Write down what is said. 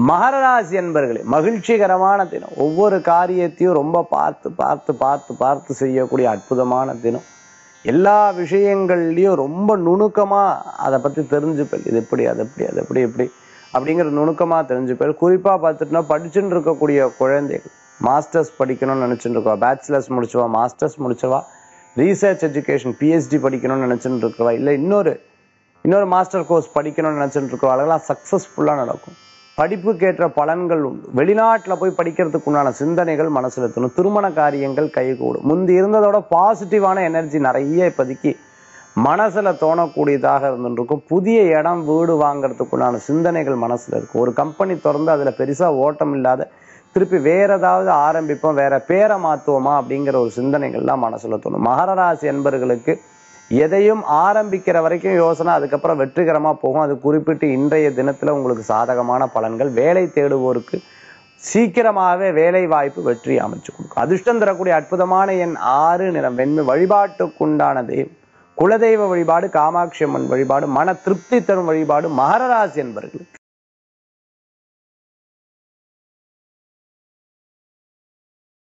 மகர ராசி என்பர்களே மகிழ்ச்சிகரமான தினம் ஒவ்வொரு காரியத்தையும் ரொம்ப பார்த்து பார்த்து பார்த்து பார்த்து செய்யக்கூடிய அற்புதமான தினம் எல்லா விஷயங்கள்லையும் ரொம்ப நுணுக்கமா அதை பத்தி தெரிஞ்சுப்பேன் இது எப்படி அது எப்படி அது எப்படி எப்படி அப்படிங்கிற நுணுக்கமா தெரிஞ்சுப்பேன் குறிப்பா பார்த்துட்டுனா படிச்சுட்டு இருக்கக்கூடிய குழந்தைகள் மாஸ்டர்ஸ் படிக்கணும்னு நினைச்சுட்டு இருக்கவா பேச்சுலர்ஸ் முடிச்சவா மாஸ்டர்ஸ் முடிச்சவா ரீசர்ச் எஜுகேஷன் பிஹெச்டி படிக்கணும்னு நினைச்சுட்டு இருக்கவா இல்லை இன்னொரு இன்னொரு மாஸ்டர் கோர்ஸ் படிக்கணும்னு நினைச்சிட்டு இருக்கிறவங்களெல்லாம் சக்ஸஸ்ஃபுல்லாக நடக்கும் படிப்புக்கேற்ற பலன்கள் உண்டு வெளிநாட்டில் போய் படிக்கிறதுக்கு உண்டான சிந்தனைகள் மனசுல தோணும் திருமண காரியங்கள் கைகூடும் முந்தி இருந்ததோட பாசிட்டிவான எனர்ஜி நிறைய இப்போதைக்கு மனசுல தோணக்கூடியதாக இருந்துருக்கும் புதிய இடம் வீடு வாங்குறதுக்கு உண்டான சிந்தனைகள் மனசுல இருக்கும் ஒரு கம்பெனி திறந்து அதுல பெருசா ஓட்டம் இல்லாத திருப்பி வேற ஏதாவது ஆரம்பிப்போம் வேற பேரை மாத்துவோமா அப்படிங்கிற ஒரு சிந்தனைகள்லாம் மனசுல தோணும் மகர ராசி என்பர்களுக்கு எதையும் ஆரம்பிக்கிற வரைக்கும் யோசனை அதுக்கப்புறம் வெற்றிகரமா போகும் அது குறிப்பிட்டு இன்றைய தினத்துல உங்களுக்கு சாதகமான பலன்கள் வேலை தேடுவோருக்கு சீக்கிரமாகவே வேலை வாய்ப்பு வெற்றி அமைச்சு கொடுக்கும் அதிர்ஷ்டம் தரக்கூடிய அற்புதமான எண் ஆறு நிறம் வெண்மை வழிபாட்டுக்குண்டான தெய்வம் குலதெய்வ வழிபாடு காமாட்சி அம்மன் வழிபாடு மன திருப்தி தரும் வழிபாடு மகர ராசி என்பர்களுக்கு